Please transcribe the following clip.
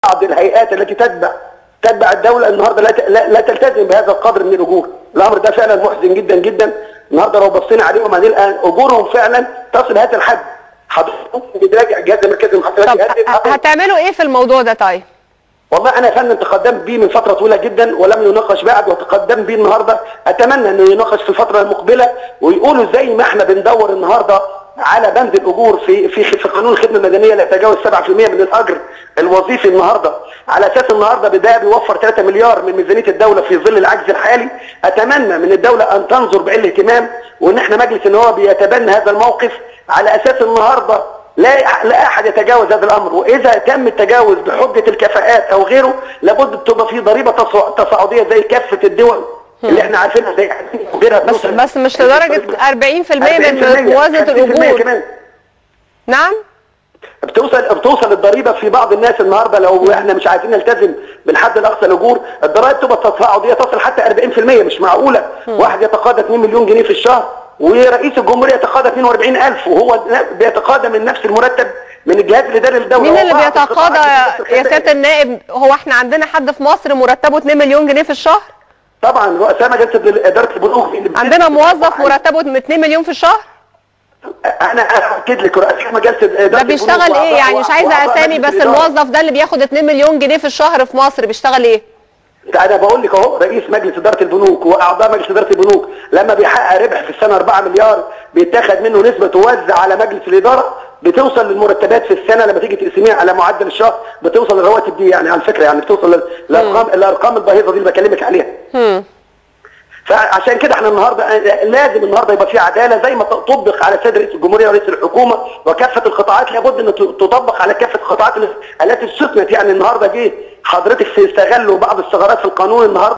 بعض الهيئات التي تتبع تتبع الدوله النهارده لا ت- لا, لا تلتزم بهذا القدر من الاجور الامر ده فعلا محزن جدا جدا النهارده لو بصينا عليهم هنلقى اجورهم فعلا تصل هذا الحد حضرتك ممكن تراجع جهاز مركز المحاسبات طب يقدم- ه- هتعملوا ايه في الموضوع ده طيب والله انا يا فندم تقدمت بيه من فتره طويله جدا ولم يناقش بعد وتقدم بيه النهارده اتمنى انه يناقش في الفتره المقبله ويقولوا زي ما احنا بندور النهارده على بند الاجور في في في قانون الخدمه المدنيه لا يتجاوز 7% من الاجر الوظيفي النهارده على اساس النهارده بدايه بيوفر 3 مليار من ميزانيه الدوله في ظل العجز الحالي اتمنى من الدوله ان تنظر بعين الاهتمام وان احنا مجلس النواب بيتبنى هذا الموقف على اساس النهارده لا لا احد يتجاوز هذا الامر واذا تم التجاوز بحجه الكفاءات او غيره لابد تبقى في ضريبه تصع- تصاعديه زي كافه الدول اللي احنا عارفينها زي وغيرها بس بتوصل- بس مش لدرجه 40% من 40%، موازنه 50% الاجور كمان نعم بتوصل بتوصل الضريبه في بعض الناس النهارده لو احنا مش عايزين نلتزم بالحد الاقصى الاجور الضرائب تبقى تصاعديه تصل حتى 40% مش معقوله واحد يتقاضى 2 مليون جنيه في الشهر ورئيس الجمهوريه يتقاضى 42000 وهو بيتقاضى من نفس المرتب من الجهاز الاداري للدوله مين اللي وبعض بيتقاضى القطاعات يا سياده النائب هو احنا عندنا حد في مصر مرتبه 2 مليون جنيه في الشهر طبعا رؤساء مجلس اداره البنوك اللي عندنا موظف مرتبه 2 مليون في الشهر انا اكد لك رؤساء مجلس اداره ده بيشتغل ايه يعني مش عايزه اسامي بس الموظف ده اللي بياخد 2 مليون جنيه في الشهر في مصر بيشتغل ايه انا بقول لك اهو رئيس مجلس اداره البنوك واعضاء مجلس اداره البنوك لما بيحقق ربح في السنه 4 مليار بيتاخد منه نسبه توزع على مجلس الاداره بتوصل للمرتبات في السنه لما تيجي تقسميها على معدل الشهر بتوصل للرواتب دي يعني على فكره يعني بتوصل لل- للارقام الارقام الباهظه دي اللي بكلمك عليها هم. فعشان كده احنا النهارده لازم النهارده يبقى في عداله زي ما تطبق على سيد رئيس الجمهوريه ورئيس الحكومه وكافه القطاعات لابد ان تطبق على كافه القطاعات التي استثنت يعني النهارده جه حضرتك استغلوا بعض الثغرات في القانون النهارده